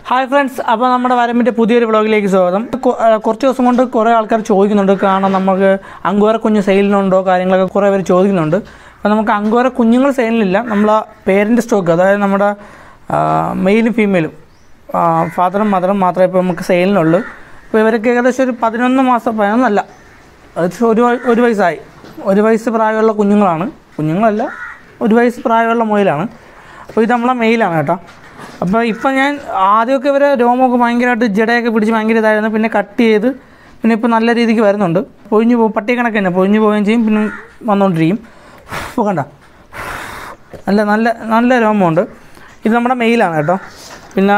hi friends അപ്പോൾ നമ്മുടെ വരമ്പിൻ്റെ പുതിയൊരു വ്ളോഗിലേക്ക് സ്വാഗതം കൊ- ആ, കുറച്ച് ദിവസം കൊണ്ട് കുറേ ആൾക്കാർ ചോദിക്കുന്നുണ്ട് കാരണം നമുക്ക് അങ്കോര കുഞ്ഞ് സെയിലിനുണ്ടോ കാര്യങ്ങളൊക്കെ കുറേ പേര് ചോദിക്കുന്നുണ്ട് അപ്പോൾ നമുക്ക് അങ്കോര കുഞ്ഞുങ്ങൾ സെയിലിനില്ല നമ്മൾ പേരൻ്റ് സ്റ്റോക്ക് അതായത് നമ്മുടെ മെയിലും ഫീമെയിലും ഫാദറും മദറും മാത്രമേ ഇപ്പോൾ നമുക്ക് സെയിലിനുള്ളൂ അപ്പോൾ ഇവർക്ക് ഏകദേശം ഒരു പതിനൊന്ന് മാസം പതിനൊന്നല്ല അത് ഒരു വയ- ഒരു വയസ്സായി ഒരു വയസ്സ് പ്രായമുള്ള കുഞ്ഞുങ്ങളാണ് കുഞ്ഞുങ്ങളല്ല ഒരു വയസ്സ് പ്രായമുള്ള മുയലാണ് അപ്പോൾ ഇത് നമ്മളെ മെയിലാണ് കേട്ടോ അപ്പോൾ ഇപ്പം ഞാൻ ആദ്യമൊക്കെ ഇവരെ രോമമൊക്കെ ഭയങ്കരമായിട്ട് ജടയൊക്കെ പിടിച്ച് ഭയങ്കര ഇതായിരുന്നു പിന്നെ കട്ട് ചെയ്ത് പിന്നെ ഇപ്പോൾ നല്ല രീതിക്ക് വരുന്നുണ്ട് പൊഴിഞ്ഞു പോകും പട്ടി കണക്ക് തന്നെ പൊഴിഞ്ഞു പോവുകയും ചെയ്യും പിന്നെ വന്നുകൊണ്ടിരിക്കും ഇപ്പോൾ കണ്ട നല്ല നല്ല നല്ല രോമമുണ്ട് ഇത് നമ്മുടെ മെയിലാണ് കേട്ടോ പിന്നെ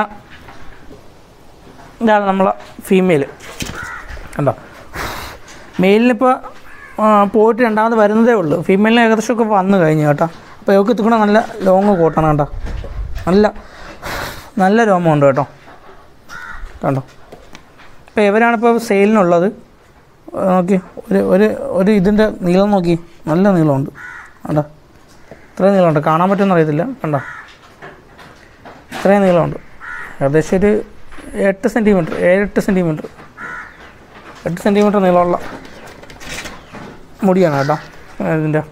ഇതാണ് നമ്മളെ ഫീമെയിൽ കണ്ടോ മെയിലിനിപ്പോൾ പോയിട്ട് രണ്ടാമത് വരുന്നതേ ഉള്ളൂ ഫീമെയിലിന് ഏകദേശമൊക്കെ വന്നു കഴിഞ്ഞു കേട്ടോ അപ്പോൾ ഇവർക്ക് എത്തിക്കണ നല്ല ലോങ് കോട്ടാണ് കേട്ടോ നല്ല നല്ല രോമമുണ്ട് കേട്ടോ കണ്ടോ ഇപ്പോൾ ഇവരാണിപ്പോൾ സെയിലിനുള്ളത് നോക്കി ഒരു ഒരു ഒരു ഇതിൻ്റെ നീളം നോക്കി നല്ല നീളമുണ്ട് കണ്ടോ ഇത്രയും നീളമുണ്ട് കാണാൻ പറ്റുമെന്ന് അറിയത്തില്ല കണ്ടോ ഇത്രയും നീളമുണ്ട് ഏകദേശം ഒരു എട്ട് സെൻറ്റിമീറ്റർ ഏഴെട്ട് സെൻറ്റിമീറ്റർ എട്ട് സെൻറ്റിമീറ്റർ നീളമുള്ള മുടിയാണ് കേട്ടോ ഇതിൻ്റെ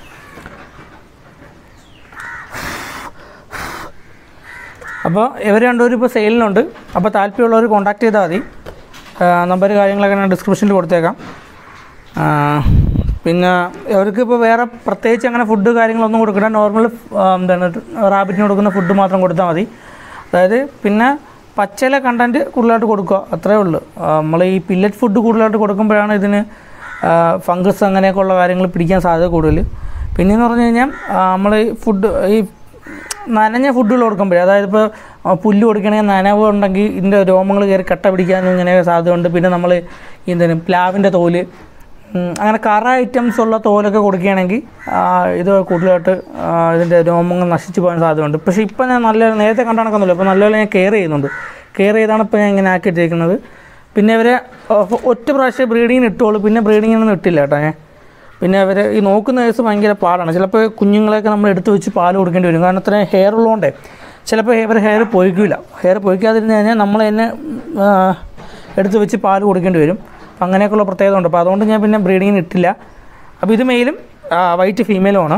അപ്പോൾ ഇവർ രണ്ടുപേരും ഇപ്പോൾ സെയിലിനുണ്ട് അപ്പോൾ താല്പര്യമുള്ളവർ കോൺടാക്ട് ചെയ്താൽ മതി നമ്പർ കാര്യങ്ങളൊക്കെ ഞാൻ ഡിസ്ക്രിപ്ഷനിൽ കൊടുത്തേക്കാം ആ, പിന്നെ അവർക്ക് ഇപ്പോൾ വേറെ പ്രത്യേകിച്ച് അങ്ങനെ ഫുഡ് കാര്യങ്ങളൊന്നും കൊടുക്കണ്ട നോർമൽ എന്താണ് റാബിറ്റിന് കൊടുക്കുന്ന ഫുഡ് മാത്രം കൊടുത്താൽ മതി അതായത് പിന്നെ പച്ചയില കണ്ടൻറ്റ് കൂടുതലായിട്ട് കൊടുക്കുക അത്രേ ഉള്ളൂ നമ്മൾ ഈ പില്ലറ്റ് ഫുഡ് കൂടുതലായിട്ട് കൊടുക്കുമ്പോഴാണ് ഇതിന് ഫംഗസ് അങ്ങനെയൊക്കെയുള്ള കാര്യങ്ങൾ പിടിക്കാൻ സാധ്യത കൂടുതൽ പിന്നെയെന്ന് പറഞ്ഞു കഴിഞ്ഞാൽ നമ്മൾ ഈ ഫുഡ് ഈ നനഞ്ഞ ഫുഡുകൾ കൊടുക്കുമ്പോഴേ അതായത് ഇപ്പോൾ പുല്ല് കൊടുക്കണമെങ്കിൽ നനവ് ഉണ്ടെങ്കിൽ ഇതിൻ്റെ രോമങ്ങൾ കയറി കട്ട പിടിക്കാനും ഇങ്ങനെ സാധ്യതയുണ്ട് പിന്നെ നമ്മൾ എന്തിനും പ്ലാവിൻ്റെ തോല് ഉം, അങ്ങനെ കറ ഐറ്റംസ് ഉള്ള തോലൊക്കെ കൊടുക്കുകയാണെങ്കിൽ ആ, ഇത് കൂടുതലായിട്ട് ആ, ഇതിൻ്റെ രോമങ്ങൾ നശിച്ചു പോകാൻ സാധ്യതയുണ്ട് പക്ഷേ ഇപ്പം ഞാൻ നല്ല നേരത്തെ കണ്ട കണക്കൊന്നുമില്ല ഇപ്പോൾ നല്ലപോലെ ഞാൻ കെയർ ചെയ്യുന്നുണ്ട് കെയർ ചെയ്താണ് ഇപ്പോൾ ഞാൻ ഇങ്ങനെ ആക്കിയിട്ടിരിക്കുന്നത് പിന്നെ ഇവരെ ഒ- ഒറ്റ പ്രാവശ്യം ബ്രീഡിങ്ങിന് ഇട്ടുള്ളൂ പിന്നെ ബ്രീഡിങ്ങിനൊന്നും ഇട്ടില്ല കേട്ടോ ഞാൻ പിന്നെ അവർ ഈ നോക്കുന്ന കേസ് ഭയങ്കര പാടാണ് ചിലപ്പോൾ കുഞ്ഞുങ്ങളെയൊക്കെ നമ്മൾ എടുത്ത് വെച്ച് പാൽ കൊടുക്കേണ്ടി വരും കാരണം അത്രയും ഹെയർ ഉള്ളതുകൊണ്ടേ ചിലപ്പോൾ ഇവർ ഹെയർ പൊയ്ക്കില്ല ഹെയർ പൊയ്ക്കാതിരുന്ന് കഴിഞ്ഞാൽ നമ്മൾ തന്നെ ആ, എടുത്ത് വെച്ച് പാൽ കൊടുക്കേണ്ടി വരും അപ്പം അങ്ങനെയൊക്കെയുള്ള പ്രത്യേകത ഉണ്ട് അപ്പോൾ അതുകൊണ്ട് ഞാൻ പിന്നെ ബ്രീഡിങ്ങിന് ഇട്ടില്ല അപ്പോൾ ഇത് മെയിലും വൈറ്റ് ഫീമെയിലുമാണ്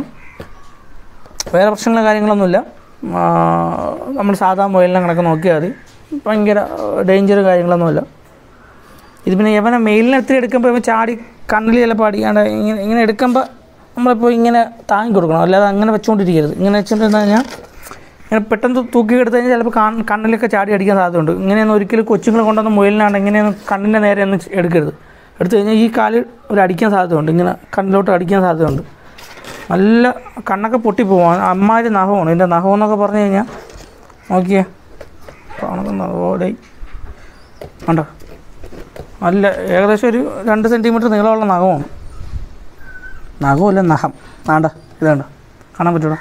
വേറെ പ്രശ്നങ്ങളും കാര്യങ്ങളൊന്നുമില്ല ആ, നമ്മൾ സാധാ മുയലിനെ കണക്ക് നോക്കിയാൽ മതി ഭയങ്കര ഡേഞ്ചർ കാര്യങ്ങളൊന്നുമില്ല ഇത് പിന്നെ യവനെ മെയിലിനെ എത്തി എടുക്കുമ്പോൾ ഇവൻ ചാടി കണ്ണിൽ ചിലപ്പോൾ അടിക്കാണ്ട് ഇങ്ങനെ ഇങ്ങനെ എടുക്കുമ്പോൾ നമ്മളിപ്പോൾ ഇങ്ങനെ താങ്ങി കൊടുക്കണം അല്ലാതെ അങ്ങനെ വെച്ചുകൊണ്ടിരിക്കരുത് ഇങ്ങനെ വെച്ചിട്ടുണ്ടെന്ന് കഴിഞ്ഞാൽ ഇങ്ങനെ പെട്ടെന്ന് തൂക്കി എടുത്തു കഴിഞ്ഞാൽ ചിലപ്പോൾ കാൺ കണ്ണിലൊക്കെ ചാടി അടിക്കാൻ സാധ്യതയുണ്ട് ഇങ്ങനെയൊന്നും ഒരിക്കലും കൊച്ചുങ്ങൾ കൊണ്ടുവന്ന് മുയലിനാണ് ഇങ്ങനെയൊന്നും കണ്ണിൻ്റെ നേരെ ഒന്നും എടുക്കരുത് എടുത്തു കഴിഞ്ഞാൽ ഈ കാല് ഒരു അടിക്കാൻ സാധ്യതയുണ്ട് ഇങ്ങനെ കണ്ണിലോട്ട് അടിക്കാൻ സാധ്യതയുണ്ട് നല്ല കണ്ണൊക്കെ പൊട്ടിപ്പോവാൻ അമ്മാതിരി നഖമാണ് ഇതിൻ്റെ നഖം എന്നൊക്കെ പറഞ്ഞു കഴിഞ്ഞാൽ നോക്കിയേ കാണുന്ന ഓടേ കണ്ടോ നല്ല ഏകദേശം ഒരു രണ്ട് സെൻറ്റിമീറ്റർ നീളമുള്ള നഖമാണ് നഖമല്ല നഖം വേണ്ട ഇത് കണ്ടോ കാണാൻ പറ്റൂടാ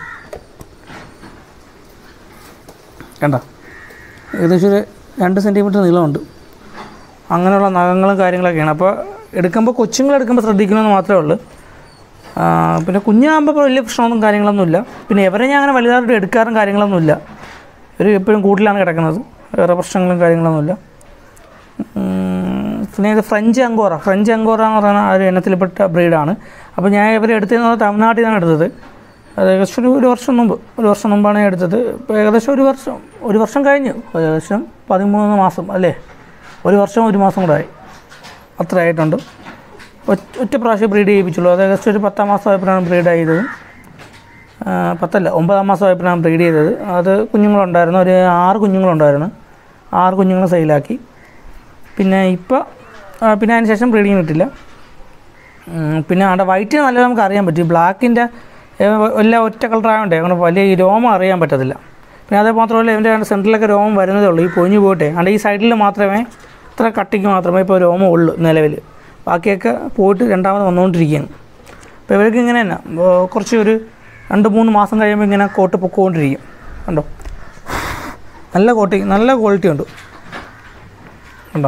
കണ്ടോ ഏകദേശം ഒരു രണ്ട് സെൻറ്റിമീറ്റർ നീളമുണ്ട് അങ്ങനെയുള്ള നഖങ്ങളും കാര്യങ്ങളൊക്കെയാണ് അപ്പോൾ എടുക്കുമ്പോൾ കൊച്ചുങ്ങൾ എടുക്കുമ്പോൾ ശ്രദ്ധിക്കണമെന്ന് മാത്രമേ ഉള്ളൂ ആ, പിന്നെ കുഞ്ഞാകുമ്പോൾ വലിയ പ്രശ്നമൊന്നും കാര്യങ്ങളൊന്നുമില്ല പിന്നെ ഇവരെ ഞാൻ അങ്ങനെ വലുതായിട്ട് എടുക്കാറും കാര്യങ്ങളൊന്നുമില്ല ഇവർ എപ്പോഴും കൂട്ടിലാണ് കിടക്കുന്നത് വേറെ പ്രശ്നങ്ങളും കാര്യങ്ങളൊന്നുമില്ല ഉം, പിന്നെ ഇത് ഫ്രഞ്ച് അങ്കോറ ഫ്രഞ്ച് അങ്കോറ എന്ന് പറയുന്ന ആ ഒരു ഇനത്തിൽപ്പെട്ട ബ്രീഡാണ് അപ്പോൾ ഞാൻ ഇവരെ എടുത്തത് തമിഴ്നാട്ടിൽ നിന്നാണ് എടുത്തത് അത് ഏകദേശം ഒരു ഒരു വർഷം മുമ്പ് ഒരു വർഷം മുമ്പാണ് ഞാൻ എടുത്തത് ഇപ്പോൾ ഏകദേശം ഒരു വർഷം ഒരു വർഷം കഴിഞ്ഞു ഏകദേശം പതിമൂന്ന് മാസം അല്ലേ ഒരു വർഷം ഒരു മാസം കൂടെ ആയി അത്ര ആയിട്ടുണ്ട് ഒറ്റ ഒറ്റ പ്രാവശ്യം ബ്രീഡ് ചെയ്യിപ്പിച്ചുള്ളൂ അത് ഏകദേശം ഒരു പത്താം മാസം ആയപ്പോഴാണ് ബ്രീഡ് ചെയ്തത് ആ, പത്തല്ല ഒമ്പതാം മാസം ആയപ്പോഴാണ് ബ്രീഡ് ചെയ്തത് അത് കുഞ്ഞുങ്ങളുണ്ടായിരുന്നു ഒരു ആറ് കുഞ്ഞുങ്ങളുണ്ടായിരുന്നു ആറ് കുഞ്ഞുങ്ങളെ സെയിലാക്കി പിന്നെ ഇപ്പോൾ പിന്നെ അതിന് ശേഷം ബ്രീഡിങ് കിട്ടില്ല ഉം, പിന്നെ അവിടെ വൈറ്റ് നല്ല നമുക്ക് അറിയാൻ പറ്റും ബ്ലാക്കിൻ്റെ എല്ലാം ഒറ്റ കളറായതുകൊണ്ടേ അങ്ങനെ വലിയ ഈ രോമം അറിയാൻ പറ്റത്തില്ല പിന്നെ അതേ മാത്രമല്ല ഇവൻ്റെ സെൻറ്ററിലൊക്കെ രോമം വരുന്നതേ ഉള്ളൂ ഈ പൊഞ്ഞു പോയിട്ടെ അവിടെ ഈ സൈഡിൽ മാത്രമേ ഇത്ര കട്ടിക്ക് മാത്രമേ ഇപ്പോൾ രോമം ഉള്ളൂ നിലവിൽ ബാക്കിയൊക്കെ പോയിട്ട് രണ്ടാമത് വന്നുകൊണ്ടിരിക്കുകയാണ് അപ്പോൾ ഇവർക്ക് ഇങ്ങനെ തന്നെ ഓ, കുറച്ച് ഒരു രണ്ട് മൂന്ന് മാസം കഴിയുമ്പോൾ ഇങ്ങനെ കോട്ട് പൊക്കോണ്ടിരിക്കും കണ്ടോ നല്ല കോട്ടി നല്ല ക്വാളിറ്റി ഉണ്ട് കണ്ടോ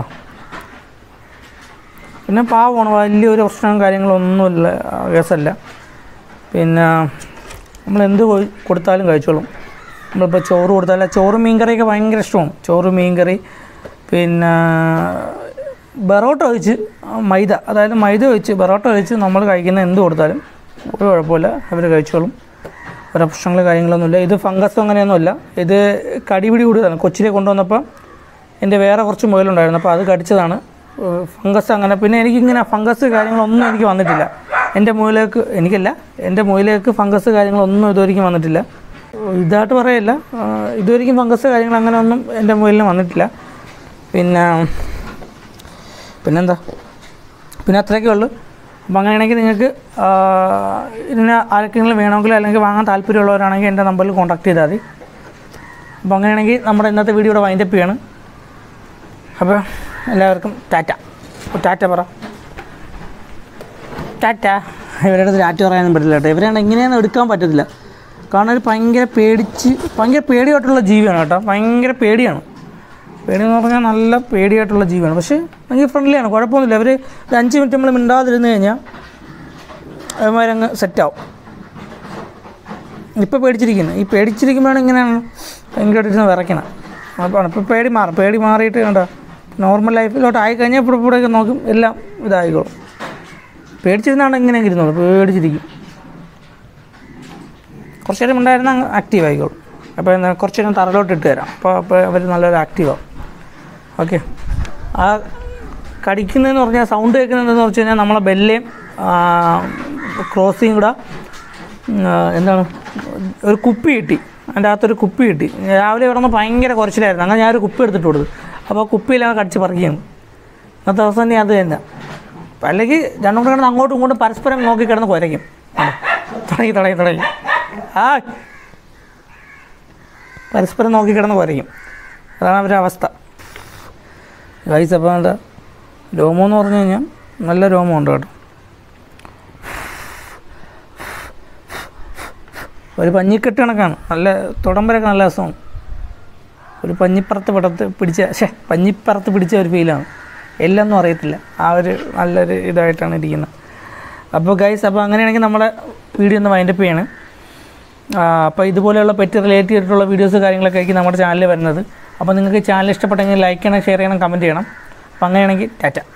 പിന്നെ പാവമാണ് വലിയൊരു പ്രശ്നവും കാര്യങ്ങളൊന്നുമില്ല കേസല്ല പിന്നെ നമ്മൾ എന്ത് കൊ- കൊടുത്താലും കഴിച്ചോളും നമ്മളിപ്പോൾ ചോറ് കൊടുത്താൽ ചോറ് മീൻകറിയൊക്കെ ഭയങ്കര ഇഷ്ടമാണ് ചോറ് മീൻകറി പിന്നെ ബറോട്ട ഒഴിച്ച് മൈദ അതായത് മൈദ ഒഴിച്ച് ബറോട്ട ഒഴിച്ച് നമ്മൾ കഴിക്കുന്ന എന്ത് കൊടുത്താലും ഒരു കുഴപ്പമില്ല അവർ കഴിച്ചോളും വേറെ പ്രശ്നങ്ങൾ കാര്യങ്ങളൊന്നുമില്ല ഇത് ഫംഗസ് അങ്ങനെയൊന്നുമില്ല ഇത് കടിപിടി കൂടുതലാണ് കൊച്ചിലെ കൊണ്ടുവന്നപ്പോൾ എൻ്റെ വേറെ കുറച്ച് മുയലുണ്ടായിരുന്നു അപ്പോൾ അത് കടിച്ചതാണ് ഫംഗസ് അങ്ങനെ പിന്നെ എനിക്കിങ്ങനെ ഫംഗസ് കാര്യങ്ങളൊന്നും എനിക്ക് വന്നിട്ടില്ല എൻ്റെ മുയിലേക്ക് എനിക്കല്ല എൻ്റെ മുയിലേക്ക് ഫംഗസ് കാര്യങ്ങളൊന്നും ഇതുവരെയ്ക്കും വന്നിട്ടില്ല ഇതായിട്ട് പറയല്ല ആ, ഇതുവരെയ്ക്കും ഫംഗസ് കാര്യങ്ങൾ അങ്ങനെ ഒന്നും എൻ്റെ മുയലിന് വന്നിട്ടില്ല പിന്നെ പിന്നെന്താ പിന്നെ അത്രയൊക്കെ ഉള്ളൂ അപ്പോൾ അങ്ങനെയാണെങ്കിൽ നിങ്ങൾക്ക് ആ, ഇതിന് ആർക്കെങ്കിലും വേണമെങ്കിൽ അല്ലെങ്കിൽ വാങ്ങാൻ താല്പര്യമുള്ളവരാണെങ്കിൽ എൻ്റെ നമ്പറിൽ കോൺടാക്ട് ചെയ്താൽ മതി അപ്പോൾ അങ്ങനെയാണെങ്കിൽ നമ്മുടെ ഇന്നത്തെ വീഡിയോ ഇവിടെ വൈൻഡപ്പ് ചെയ്യാണ് അപ്പോൾ എല്ലാവർക്കും ടാറ്റ അപ്പോൾ ടാറ്റ പറ ടാറ്റ ഇവരുടെ അടുത്ത് ടാറ്റ പറയാനൊന്നും പറ്റില്ല കേട്ടോ ഇവരാണ് എങ്ങനെയാണെന്ന് എടുക്കാൻ പറ്റത്തില്ല കാരണം ഒരു ഭയങ്കര പേടിച്ച് ഭയങ്കര പേടിയായിട്ടുള്ള ജീവിയാണ് കേട്ടോ ഭയങ്കര പേടിയാണ് പേടിയെന്ന് പറഞ്ഞാൽ നല്ല പേടിയായിട്ടുള്ള ജീവിയാണ് പക്ഷേ ഭയങ്കര ഫ്രണ്ട്ലിയാണ് കുഴപ്പമൊന്നുമില്ല അവർ ഒരു അഞ്ച് മിനിറ്റ് നമ്മൾ മിണ്ടാതിരുന്ന് കഴിഞ്ഞാൽ അവന്മാരങ്ങ് സെറ്റാവും ഇപ്പോൾ പേടിച്ചിരിക്കുന്നത് ഈ പേടിച്ചിരിക്കുമ്പോഴാണ് ഇങ്ങനെയാണ് ഭയങ്കരമായിട്ട് വിറയ്ക്കണം അപ്പോൾ ഇപ്പോൾ പേടി മാറും പേടി മാറിയിട്ട് കണ്ടോ നോർമൽ ലൈഫിലോട്ട് ആയിക്കഴിഞ്ഞാൽ ഇപ്പോൾ ഇവിടെയൊക്കെ നോക്കും എല്ലാം ഇതായിക്കോളും പേടിച്ചിരുന്നാണ് ഇങ്ങനെയൊക്കെ ഇരുന്നോളൂ പേടിച്ചിരിക്കും കുറച്ച് നേരം ഉണ്ടായിരുന്ന അങ്ങ് ആക്റ്റീവ് ആയിക്കോളും അപ്പോൾ എന്താ കുറച്ച് നേരം തറലോട്ട് ഇട്ട് തരാം അപ്പോൾ അപ്പോൾ അവർ നല്ലൊരു ആക്റ്റീവാകും ഓക്കെ ആ കടിക്കുന്നതെന്ന് പറഞ്ഞാൽ സൗണ്ട് കേൾക്കുന്നതെന്ന് വെച്ച് കഴിഞ്ഞാൽ നമ്മളെ ബെല്ലേയും ക്രോസിങ് കൂടെ ഉം, ആ, എന്താണ് ഒരു കുപ്പി കിട്ടി അതിൻ്റെ അകത്തൊരു കുപ്പി കിട്ടി രാവിലെ കിടന്ന് ഭയങ്കര കുറച്ചിലായിരുന്നു അങ്ങനെ ഞാനൊരു കുപ്പി എടുത്തിട്ട് കൊടുത്തു അപ്പോൾ ആ കുപ്പിയിലാണ് കടിച്ച് പറിക്കുകയാണ് ഇന്നത്തെ ദിവസം തന്നെ അത് തന്നെ അപ്പം അല്ലെങ്കിൽ രണ്ടും കൂടെ കിടന്ന് അങ്ങോട്ടും ഇങ്ങോട്ടും പരസ്പരം നോക്കി കിടന്ന് കുരയ്ക്കും ആ, തുടങ്ങി തുടങ്ങി തുടങ്ങി ആ പരസ്പരം നോക്കി കിടന്ന് കുരയ്ക്കും അതാണ് അവരുടെ അവസ്ഥ ഗൈസ് അപ്പോൾ എന്താ രോമം എന്ന് പറഞ്ഞു കഴിഞ്ഞാൽ നല്ല രോമമുണ്ട് കേട്ടോ ഒരു പഞ്ഞിക്കെട്ട് കണക്കാണ് നല്ല തുടമ്പരൊക്കെ നല്ല രസമാണ് ഒരു പഞ്ഞിപ്പറത്ത് പിടത്ത് പിടിച്ച ഷേ പഞ്ഞിപ്പറത്ത് പിടിച്ച ഒരു ഫീലാണ് എല്ലൊന്നും അറിയത്തില്ല ആ ഒരു നല്ലൊരു ഇതായിട്ടാണ് ഇരിക്കുന്നത് അപ്പോൾ ഗൈസ് അപ്പോൾ അങ്ങനെയാണെങ്കിൽ നമ്മുടെ വീഡിയോ ഒന്ന് വൈൻഡപ്പ് ചെയ്യാണ് അപ്പോൾ ഇതുപോലെയുള്ള പെറ്റ് റിലേറ്റ് ചെയ്തിട്ടുള്ള വീഡിയോസ് കാര്യങ്ങളൊക്കെ ആയിരിക്കും നമ്മുടെ ചാനലിൽ വരുന്നത് അപ്പോൾ നിങ്ങൾക്ക് ചാനൽ ഇഷ്ടപ്പെട്ടെങ്കിൽ ലൈക്ക് ചെയ്യണം ഷെയർ ചെയ്യണം കമൻറ്റ് ചെയ്യണം അപ്പോൾ അങ്ങനെയാണെങ്കിൽ ടാറ്റ